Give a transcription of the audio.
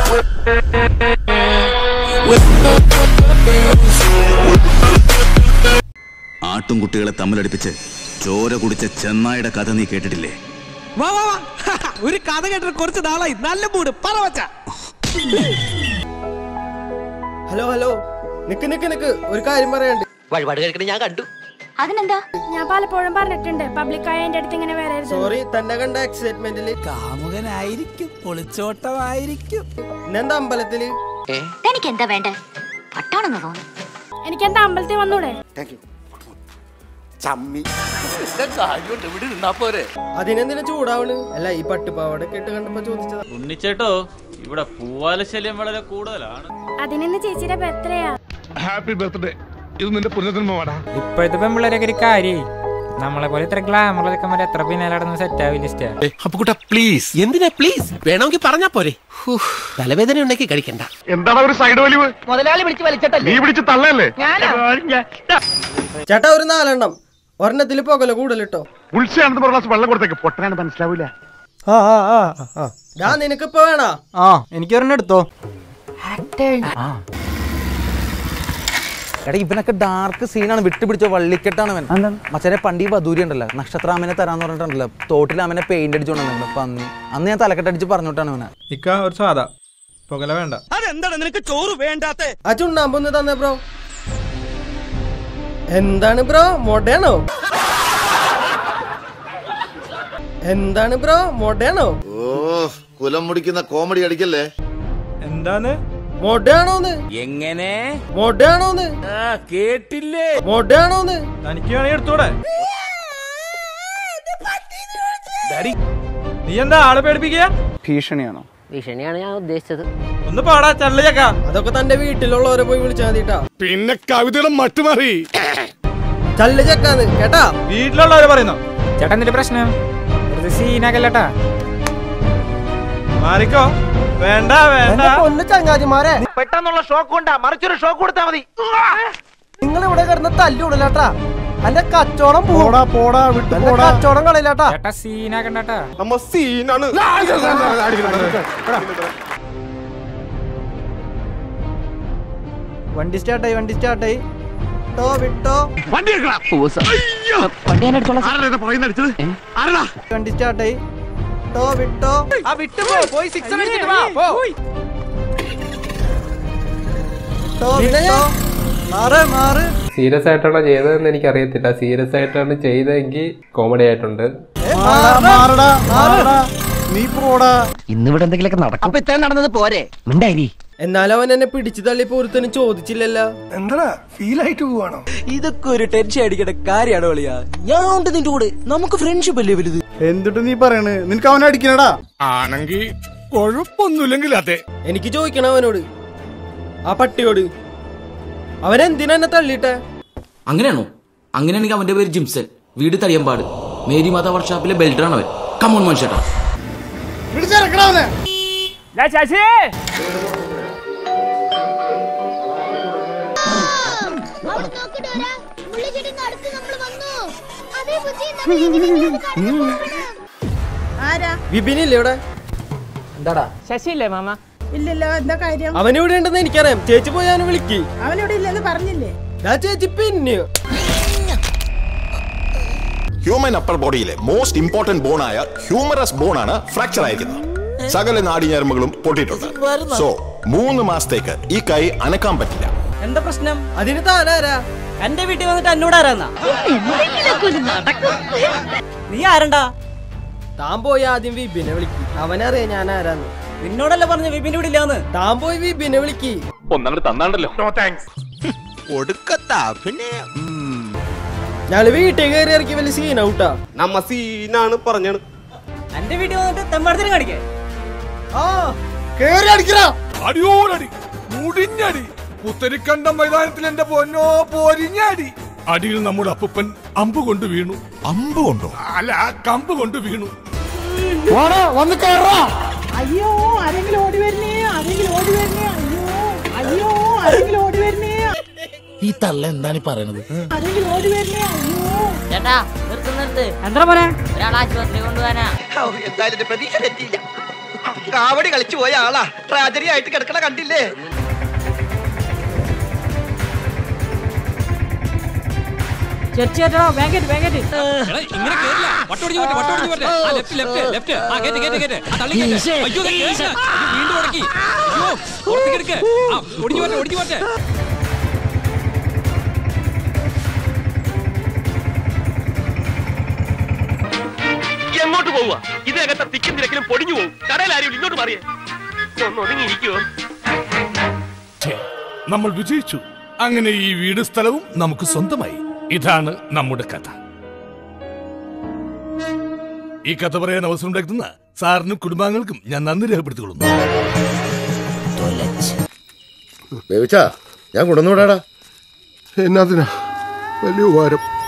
ആട്ടുംകുട്ടികളെ തമ്മിലടിപ്പിച്ച് ചോര കുടിച്ച ചെന്നായുടെ കഥ നീ കേട്ടിട്ടില്ലേ വാ വാ വാ ഒരു കഥ കേട്ടിട്ട് കുറച്ച് നാളായി നല്ല മൂട് പറ വച്ച ഹലോ ഹലോ നിക്ക് നിക്ക് നിക്ക് ഒരു കാര്യം പറയാണ്ട് വഴിപാട് കഴിക്കണ ഞാൻ കണ്ടു അതിനെന്താ ഞാൻ പലപ്പോഴും പറഞ്ഞിട്ടുണ്ട് പബ്ലിക്കായ എന്റെ അടുത്ത് ഇങ്ങനെ വരരുത് സോറി തന്നെ കണ്ട എക്സൈറ്റ്മെന്റില് കാമുകനായിരിക്കും ഒളിച്ചോട്ടമായിരിക്കും ഇന്നെന്താ അമ്പലത്തില് എനിക്ക് എന്താ വേണ്ടേ പട്ടാണെന്ന് തോന്നുന്നു എനിക്ക് എന്താ അമ്പലത്തിൽ വന്നൂടെ കാര്യമുണ്ട് ഇവിടെ നിന്നാ പോരെ അതിനെന്തിനാ ചൂടാവണ് അല്ല ഈ പട്ടുപാവാട കേട്ട് കണ്ടപ്പോ ചോദിച്ചതാ ഉണ്ണിച്ചേട്ടോ ഇവിടെ പൂവാല ശല്യം വളരെ കൂടുതലാണ് അതിനിന്ന് ചേച്ചിയുടെ ബർത്ത്ഡേയാ ഹാപ്പി ബർത്ത്ഡേ ഇത് നിന്റെ പുനർജന്മമാടാ ഇപ്പോഴത്തെ പെമ്പിള്ളേരൊക്കെ ഒരു കാര്യേ നമ്മളെ പോലെ ഇത്ര ഗ്ലാമർ ചെക്കന്മാരെ എത്ര പിന്നാലെ നടന്ന് സെറ്റ് ആവില്ല ഇഷ്ട അപ്പുകുട്ട പ്ലീസ് എന്തിനാ പ്ലീസ് വേണമെങ്കിൽ പറഞ്ഞാ പോരെ ഹൂ, തലവേദന ഉണ്ടെങ്കിൽ കഴിക്കണ്ട എന്താണ് ഒരു സൈഡ് വലിവ് മുതലാളി വിളിച്ച് വലിച്ചിട്ടല്ലേ നീ പിടിച്ച് തള്ളല്ലേ ചേട്ടാ ഒരു നാലെണ്ണം ഒരെണ്ണത്തില് പുകല കൂടുതലിട്ടോ ഉൾച്ചയാണെന്ന് പറഞ്ഞ ഗ്ലാസ് വെള്ളം കൊടുത്തേക്ക് പൊട്ടനാണ് മനസ്സിലാവൂല ആ ആ ആ ആ ഡാ നിനക്കിപ്പോ വേണാ ആ എനിക്ക് ഒരെണ്ണം എടുത്തോ എടാ ഇവനൊക്കെ ഡാർക്ക് സീനാണ് വിട്ടുപിടിച്ച വള്ളിക്കെട്ടാണ് അവൻ മച്ചനെ പണ്ട് ഈ ബദൂരി ഉണ്ടല്ലോ നക്ഷത്രാമനെ തരാന്ന് പറഞ്ഞിട്ടുണ്ടല്ലോ തോട്ടിൽ അവനെ പെയിന്റ് അടിച്ചോണ്ടെന്നുണ്ട് പന്നി അന്ന് ഞാൻ തലക്കെട്ടടിച്ച് പറഞ്ഞിട്ടാണ് അവനെ ഇക്ക ഒരു സാധാ പുകല വേണ്ട അതെന്താണ് നിനക്ക് ചോറ് വേണ്ടാത്ത ആ ചുണ്ണാമ്പൊന്ന് തന്നെ ബ്രോ എന്താണ് ബ്രോ മൊടയാണോ എന്താണ് ബ്രോ മൊടയാണോ ഓ കുലം മുടിക്കുന്ന കോമഡി അടിക്കല്ലേ എന്താന്ന് മൊടയാണോന്ന് എങ്ങനെ മൊടയാണോന്ന് കേട്ടില്ലേ മൊടയാണോന്ന് തനിക്ക് വേണമെങ്കിൽ എടുത്തോടെ നീ എന്താ ആളെ പേടിപ്പിക്കുക ഭീഷണിയാണോ ഭീഷണിയാണ് ഞാൻ ഉദ്ദേശിച്ചത് ഒന്ന് പാടാ ചള്ളിയേക്കാ അതൊക്കെ തന്റെ വീട്ടിലുള്ളവരെ പോയി വിളിച്ചാൽ മതിട്ടാ പിന്നെ കവിതയുടെ മട്ടുമാറി ചല്ല് ചെക്കാന്ന് കേട്ടാ വീട്ടിലുള്ളവരെ പറയുന്നു ചേട്ടാ എന്തിന്റെ പ്രശ്നം വെറുതെ സീനാക്കല്ലേട്ടാ മാറിക്കോ വേണ്ട വേണ്ട ഒന്ന് ചങ്ങാതിമാരെ പെട്ടെന്നുള്ള ഷോക്ക് കൊണ്ടാ മറിച്ചൊരു ഷോക്ക് കൊടുത്താ മതി നിങ്ങൾ ഇവിടെ കിടന്ന് തല്ലുടലാട്ടാ എന്റെ കച്ചവടം പോടാ പോടാ വിട്ടു കച്ചവടം കളയില്ലാട്ടാ ചേട്ടാ സീനാക്കണ്ടാട്ടാ നമ്മ സീനാണ് വണ്ടി സ്റ്റാർട്ടായി വണ്ടി സ്റ്റാർട്ടായി വിട്ടോ വിട്ടോ വണ്ടി എടുക്കടാ. അയ്യോ. ആരെടാ ഇത് പുറകിന്ന് അടിച്ചത്? ആരെടാ? വണ്ടി സ്റ്റാർട്ടായി വിട്ടോ വിട്ടോ ആ വിട്ടു പോ പോയി സിക്സ് അടിച്ചിട്ട് വാ പോ വിട്ടോ വിട്ടോ മാറ് മാറ് സീരിയസ് ആയിട്ടാണോ ചെയ്തതെന്ന് എനിക്ക് അറിയത്തില്ല സീരിയസ് ആയിട്ടാണ് ചെയ്തതെങ്കിൽ കോമഡി ആയിട്ടുണ്ട് നീ പോടാ ഇന്നിവിടെ എന്തെങ്കിലുമൊക്കെ നടക്കും അപ്പൊ ഇത്രയും നടന്നത് പോരെ മിണ്ടായി എന്നാലും അവൻ എന്നെ പിടിച്ചു തള്ളി ഒരുത്തനും ചോദിച്ചില്ലല്ലോ ഇതൊക്കെ ഒരു ടെൻഷൻ അടിക്കേണ്ട കാര്യമാണ് വിളിയാ ഞാൻ ഉണ്ട് നിന്റെ കൂടെ നമുക്ക് ഫ്രണ്ട്ഷിപ്പ് അല്ലേ വലുത് എന്തിട്ട് നീ പറയണ് നിനക്ക് അവനെ അടിക്കണടാ ആണെങ്കി കൊഴപ്പൊന്നുമില്ലെങ്കിൽ അതെ എനിക്ക് ചോദിക്കണം അവനോട് ആ പട്ടിയോട് അവൻ എന്തിനാ എന്നെ തള്ളിയിട്ടെ അങ്ങനെയാണോ അങ്ങനെയാണെങ്കിൽ അവന്റെ പേര് ജിംസൺ വീട് തടിയമ്പാട് മേരി മാതാ വർക്ക്ഷോപ്പിലെ ബെൽഡറാണ് അവൻ കമോൺ മനുഷ്യട്ടാ ശശി വിപിനില്ലേ ഇവിടെ എന്താടാ ശശിയില്ലേ മാമ ഇല്ലല്ലോ എന്താ കാര്യം അവൻ ഇവിടെ ഉണ്ടെന്ന് എനിക്കറിയാം ചേച്ചി പോയി അവനെ വിളിക്ക് അവനിവിടെ ഇല്ലെന്ന് പറഞ്ഞില്ലേ ദാ ചേച്ചി പിന്നെ ഹ്യൂമൻ അപ്പർ ബോഡിയിലെ മോസ്റ്റ് ഇമ്പോർട്ടന്റ് ബോണായ ഹ്യൂമറസ് ബോൺ ആണ് ഫ്രാക്ചർ ആയിരിക്കുന്നത് സകല നാടിഞരമ്പുകളും പൊട്ടിയിട്ടുണ്ട് സോ മൂന്ന് മാസത്തേക്ക് ഈ കൈ അനക്കാൻ പറ്റില്ല എന്താ പ്രശ്നം അതിന് താനാരാ എന്റെ വീട്ടിൽ വന്നിട്ട് എന്നോട് ആരാന്നാ നീ ആരണ്ടാ താൻ പോയി ആദ്യം വിപിനെ വിളിക്ക് അവനറിയാം ഞാൻ ആരാന്ന് നിന്നോടല്ലേ പറഞ്ഞ വിപിന്റെ വീടില്ലാന്ന് താൻ പോയി വിപിനെ വിളിക്ക് ഒന്നാമത് തന്നാണ്ടല്ലോ നോ താങ്ക്സ് ഒടുക്കത്താ പിന്നെ ഞങ്ങള് വീട്ടിൽ കയറി ഇറക്കി വലിയ സീൻ ഔട്ടാ നമ്മ സീനാണ് പറഞ്ഞാണ് എന്റെ വീട്ടിൽ വന്നിട്ട് തെമ്മാടത്തിന് കാണിക്കേ ആ കേറി അടിക്കടാ അടിയോടടി മുടിഞ്ഞടി പുത്തരിക്കണ്ടം മൈതാനത്തിൽ എന്റെ പൊന്നോ പൊരിഞ്ഞടി അടിയിൽ നമ്മുടെ അപ്പൂപ്പൻ അമ്പ് കൊണ്ട് വീണു അമ്പ് കൊണ്ടോ അല്ല കമ്പ് കൊണ്ട് വീണു വന്ന് കയറാ അയ്യോ ആരെങ്കിലും ഓടി വരുന്നേ ആരെങ്കിലും ഓടി വരുന്നേ അയ്യോ അയ്യോ ആരെങ്കിലും ഓടി വരുന്നേ ഈ തള്ള എന്താണ് പറയണത് ആരെങ്കിലും ഓടി വരുന്നേ അയ്യോ ചേട്ടാ നിർത്ത് നിർത്ത് എന്താ പറയാ ഒരാൾ ആശുപത്രി കൊണ്ടുപോകാനാ എന്തായാലും പ്രതീക്ഷ തെറ്റിയില്ല കാവടി കളിച്ചു പോയ ആളാ ട്രാജഡി ആയിട്ട് കിടക്കണ കണ്ടില്ലേ ചേച്ചേട്ടോ വേഗം വേഗം ഇങ്ങനെ കേറില്ല വട്ടോടിച്ച് പോട്ടെ വട്ടോടിച്ച് പോട്ടെ ആ ലെഫ്റ്റ് ലെഫ്റ്റ് ലെഫ്റ്റ് ആ കേറ്റ് കേറ്റ് കേറ്റ് ആ തള്ളി കേറ്റ് ഈശേ, അയ്യോ ദേ കേറില്ല. ഈശേ. അയ്യോ, വീണ്ടും ഉടക്കി അയ്യോ പുറത്തേക്ക് എടുക്ക് ആ ഒടിഞ്ഞു പോട്ടെ ഒടിഞ്ഞു പോട്ടെ എങ്ങോട്ട് പോവുക ഇതിനകത്തെ തിക്കും തിരക്കിലും പൊടിഞ്ഞു പോകും കടയിൽ ആരും ഇങ്ങോട്ട് മാറിയേ ഒന്ന് ഒതുങ്ങിയിരിക്കുവോ ഛേ, നമ്മൾ വിജയിച്ചു അങ്ങനെ ഈ വീട് സ്ഥലവും നമുക്ക് സ്വന്തമായി ഇതാണ് നമ്മുടെ കഥ ഈ കഥ പറയാൻ അവസരം ഉണ്ടാക്കുന്ന സാറിനും കുടുംബാംഗങ്ങൾക്കും ഞാൻ നന്ദി രേഖപ്പെടുത്തിക്കൊള്ളുന്നു ബേബിച്ചാ ഞാൻ കൊണ്ടുവന്നു വിടാടാ എന്നാത്തിനാ വലിയ ഉപകാരം